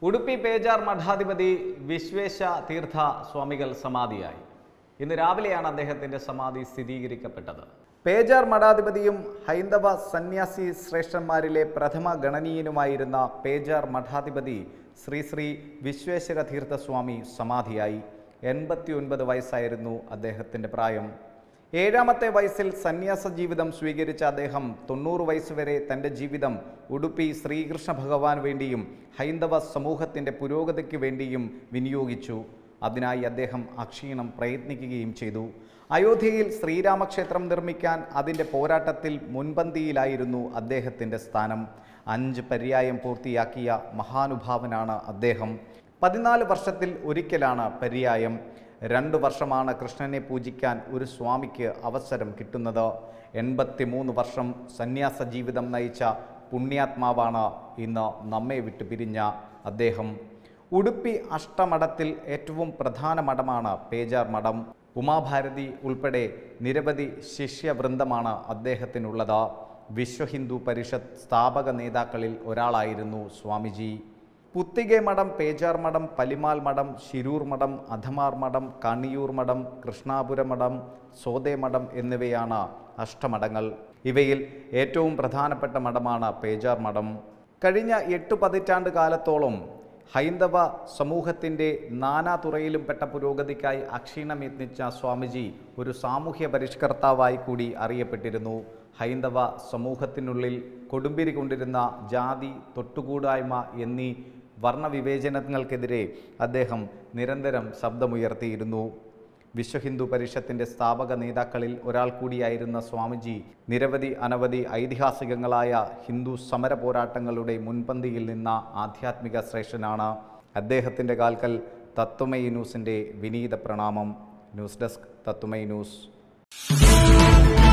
ഉടുപ്പി പേജാർ മഠാധിപതി വിശ്വേശ തീർത്ഥ സ്വാമികൾ സമാധിയായി ഇന്ന് രാവിലെയാണ് അദ്ദേഹത്തിന്റെ സമാധി സ്ഥിരീകരിക്കപ്പെട്ടത് പേജാർ മഠാധിപതിയും ഹൈന്ദവ സന്യാസി ശ്രേഷ്ഠന്മാരിലെ പ്രഥമ ഗണനീയനുമായിരുന്ന പേജാർ മഠാധിപതി ശ്രീ ശ്രീ വിശ്വേശ്വര തീർത്ഥസ്വാമി സമാധിയായി എൺപത്തി ഒൻപത് വയസ്സായിരുന്നു അദ്ദേഹത്തിൻ്റെ പ്രായം ഏഴാമത്തെ വയസ്സിൽ സന്യാസ ജീവിതം സ്വീകരിച്ച അദ്ദേഹം തൊണ്ണൂറ് വയസ്സുവരെ തൻ്റെ ജീവിതം ഉടുപ്പി ശ്രീകൃഷ്ണ ഭഗവാൻ വേണ്ടിയും ഹൈന്ദവ സമൂഹത്തിൻ്റെ പുരോഗതിക്ക് വേണ്ടിയും വിനിയോഗിച്ചു അതിനായി അദ്ദേഹം അക്ഷീണം പ്രയത്നിക്കുകയും ചെയ്തു അയോധ്യയിൽ ശ്രീരാമക്ഷേത്രം നിർമ്മിക്കാൻ അതിൻ്റെ പോരാട്ടത്തിൽ മുൻപന്തിയിലായിരുന്നു അദ്ദേഹത്തിൻ്റെ സ്ഥാനം അഞ്ച് പര്യായം പൂർത്തിയാക്കിയ മഹാനുഭാവനാണ് അദ്ദേഹം പതിനാല് വർഷത്തിൽ ഒരിക്കലാണ് പര്യായം രണ്ടു വർഷമാണ് കൃഷ്ണനെ പൂജിക്കാൻ ഒരു സ്വാമിക്ക് അവസരം കിട്ടുന്നത് എൺപത്തിമൂന്ന് വർഷം സന്യാസ ജീവിതം നയിച്ച പുണ്യാത്മാവാണ് ഇന്ന് നമ്മെ വിട്ടു പിരിഞ്ഞ അദ്ദേഹം ഉടുപ്പി അഷ്ടമഠത്തിൽ ഏറ്റവും പ്രധാന മഠമാണ് പേജാർ മഠം ഉമാഭാരതി ഉൾപ്പെടെ നിരവധി ശിഷ്യവൃന്ദമാണ് അദ്ദേഹത്തിനുള്ളത് വിശ്വഹിന്ദു പരിഷത്ത് സ്ഥാപക നേതാക്കളിൽ ഒരാളായിരുന്നു സ്വാമിജി പുത്തികെ മഠം പേജാർ മഠം പലിമാൽ മഠം ശിരൂർ മഠം അധമാർ മഠം കണിയൂർ മഠം കൃഷ്ണാപുര മഠം സോദേ മഠം എന്നിവയാണ് അഷ്ടമഠങ്ങൾ ഇവയിൽ ഏറ്റവും പ്രധാനപ്പെട്ട മഠമാണ് പേജാർ മഠം കഴിഞ്ഞ എട്ട് പതിറ്റാണ്ട് കാലത്തോളം ഹൈന്ദവ സമൂഹത്തിൻ്റെ നാനാതുറയിലും പെട്ട പുരോഗതിക്കായി അക്ഷീണം യത്നിച്ച സ്വാമിജി ഒരു സാമൂഹ്യ പരിഷ്കർത്താവായി കൂടി അറിയപ്പെട്ടിരുന്നു ഹൈന്ദവ സമൂഹത്തിനുള്ളിൽ കൊടുമ്പിരി കൊണ്ടിരുന്ന ജാതി തൊട്ടുകൂടായ്മ എന്നീ വർണ്ണവിവേചനങ്ങൾക്കെതിരെ അദ്ദേഹം നിരന്തരം ശബ്ദമുയർത്തിയിരുന്നു വിശ്വഹിന്ദു പരിഷത്തിൻ്റെ സ്ഥാപക നേതാക്കളിൽ ഒരാൾ കൂടിയായിരുന്ന സ്വാമിജി നിരവധി അനവധി ഐതിഹാസികങ്ങളായ ഹിന്ദു സമര പോരാട്ടങ്ങളുടെ മുൻപന്തിയിൽ നിന്ന ആധ്യാത്മിക ശ്രേഷ്ഠനാണ് അദ്ദേഹത്തിൻ്റെ കാൽക്കൽ തത്വമയി ന്യൂസിൻ്റെ വിനീത പ്രണാമം ന്യൂസ് ഡെസ്ക് തത്വമയി ന്യൂസ്